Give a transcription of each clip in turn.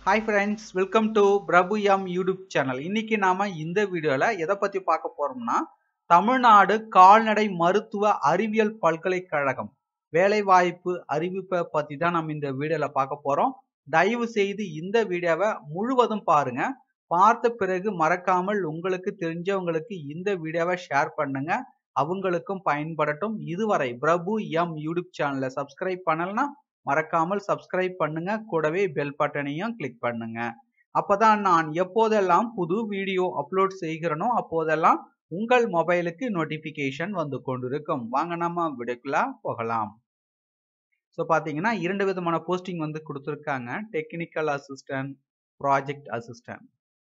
hi friends welcome to Prabhu M YouTube channel இன்னைக்கு நாம இந்த வீடியோல எதை பத்தி பார்க்க போறோம்னா தமிழ்நாடு கால்நடை மருத்துவ அறிவியல் பல்கலைக்கழகம் வேலைவாய்ப்பு அறிவிப்பை பத்தி தான் நம்ம இந்த வீடியோல பார்க்க போறோம் தயவு செய்து இந்த வீடியோவை முழுவதும் பாருங்க பார்த்த பிறகு மறக்காமல் உங்களுக்கு தெரிஞ்சவங்களுக்கு இந்த வீடியோவை ஷேர் பண்ணுங்க அவங்களுக்கும் பயன்படட்டும் இதுவரை பிரபு எம் யூடியூப் சேனலை சப்ஸ்கிரைப் பண்ணலனா மறக்காமல் சப்ஸ்கிரைப் பண்ணுங்க கூடவே பெல் பட்டனையும் கிளிக் பண்ணுங்க அப்பதான் நான் எப்போதெல்லாம் புது வீடியோ அப்லோட் செய்கிறனோ அப்போதெல்லாம் உங்கள் மொபைலுக்கு நோட்டிபிகேஷன் வந்து கொண்டிருக்கும் வாங்க நம்ம வீடியோக்குள்ள போகலாம் ஸோ பார்த்தீங்கன்னா இரண்டு விதமான போஸ்டிங் வந்து கொடுத்துருக்காங்க technical assistant project assistant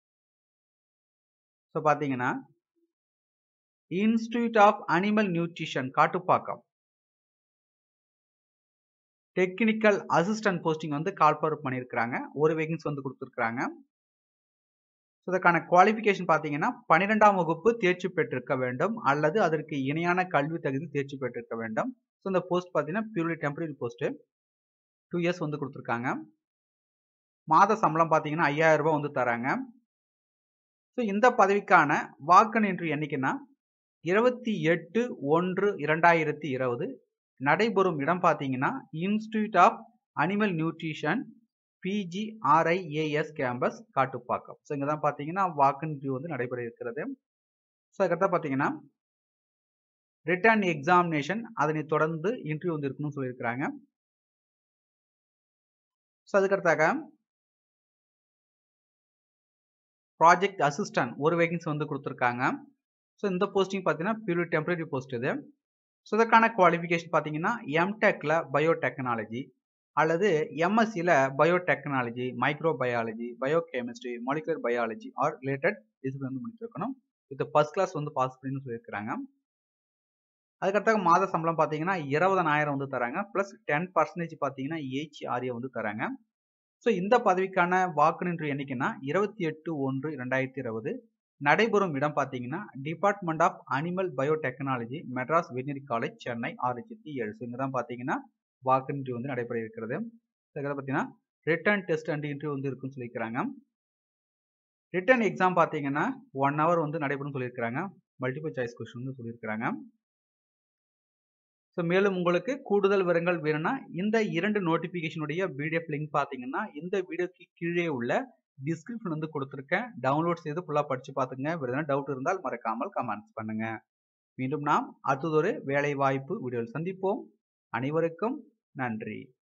so பார்த்தீங்கன்னா institute of animal nutrition Kattupakkam technical assistant posting வந்து கால்பர் பண்ணியிருக்கிறாங்க ஒரு வேகன்ஸ் வந்து கொடுத்துருக்குறாங்க ஸோ இதற்கான குவாலிஃபிகேஷன் பார்த்தீங்கன்னா பன்னிரெண்டாம் வகுப்பு தேர்ச்சி பெற்றிருக்க வேண்டும் அல்லது அதற்கு இணையான கல்வி தகுதி தேர்ச்சி பெற்றிருக்க வேண்டும் ஸோ இந்த போஸ்ட் பார்த்தீங்கன்னா purely temporary post two years வந்து கொடுத்துருக்காங்க மாத சம்பளம் பார்த்தீங்கன்னா ஐயாயிரம் ரூபாய் வந்து தராங்க ஸோ இந்த பதவிக்கான வாக்கன் என்று எண்ணிக்கைன்னா இருபத்தி எட்டு ஒன்று இரண்டாயிரத்தி இருபது நடைபெறும் இடம் பார்த்தீங்கன்னா institute of animal nutrition PGRIAS campus Kattupakkam so இங்கே தான் பார்த்தீங்கன்னா வாக்கு இன்டர்வியூ வந்து நடைபெற இருக்கிறது ஸோ அதுக்கடுத்து பார்த்தீங்கன்னா ரிட்டர்ன் எக்ஸாமினேஷன் அதனை தொடர்ந்து இன்டர்வியூ வந்து இருக்கணும்னு சொல்லியிருக்கிறாங்க ஸோ அதுக்கடுத்தாக ப்ராஜெக்ட் அசிஸ்டன்ட் ஒரு வேகன்சி வந்து கொடுத்துருக்காங்க ஸோ இந்த போஸ்டிங் பார்த்தீங்கன்னா பியூர் டெம்பரரி போஸ்ட் இது ஸோ இதற்கான குவாலிஃபிகேஷன் பார்த்தீங்கன்னா எம்டெக்கில் பயோடெக்னாலஜி அல்லது எம்எஸ்சியில் biotechnology microbiology biochemistry molecular biology or related discipline வந்து முடிச்சிருக்கணும் இது ஃபர்ஸ்ட் கிளாஸ் வந்து பாஸ் பண்ணி சொல்லியிருக்கிறாங்க அதுக்கடுத்தாக மாத சம்பளம் பார்த்தீங்கன்னா இருபதனாயிரம் வந்து தராங்க ப்ளஸ் டென் பர்சன்டேஜ் பார்த்தீங்கன்னா ஏஹ்ஆர்ஏ வந்து தராங்க ஸோ இந்த பதவிக்கான வாக்கு நின்று எண்ணிக்கைன்னா இருபத்தி எட்டு ஒன்று ரெண்டாயிரத்தி இருபது நடைபெறும் இடம் பார்த்தீங்கன்னா department of animal biotechnology Madras veterinary college Chennai ஆறு லட்சத்தி ஏழு ஸோ இங்கே தான் பார்த்தீங்கன்னா வாக்கு இன்டர்வியூ வந்து நடைபெற இருக்கிறது அதுக்கப்புறம் பார்த்தீங்கன்னா ரிட்டர்ன் டெஸ்ட் அண்ட் இன்டர்வியூ வந்து இருக்குன்னு சொல்லியிருக்கிறாங்க ரிட்டர்ன் எக்ஸாம் பார்த்தீங்கன்னா ஒன் ஹவர் வந்து நடைபெறும் சொல்லியிருக்கிறாங்க மல்டிபிள் சாய்ஸ் கொஸ்டின் வந்து சொல்லியிருக்கிறாங்க ஸோ மேலும் உங்களுக்கு கூடுதல் விவரங்கள் வேணும்னா இந்த இரண்டு நோட்டிஃபிகேஷனுடைய பிடிஎஃப் லிங்க் பார்த்தீங்கன்னா இந்த வீடியோக்கு கீழே உள்ள டிஸ்கிரிப்ஷன் வந்து கொடுத்துருக்கேன் டவுன்லோட் செய்து ஃபுல்லாக படித்து பார்த்துங்க வேறு எதனா டவுட் இருந்தால் மறக்காமல் கமெண்ட்ஸ் பண்ணுங்க மீண்டும் நாம் அடுத்ததொரு வேலை வாய்ப்பு வீடியோவில் சந்திப்போம் அனைவருக்கும் நன்றி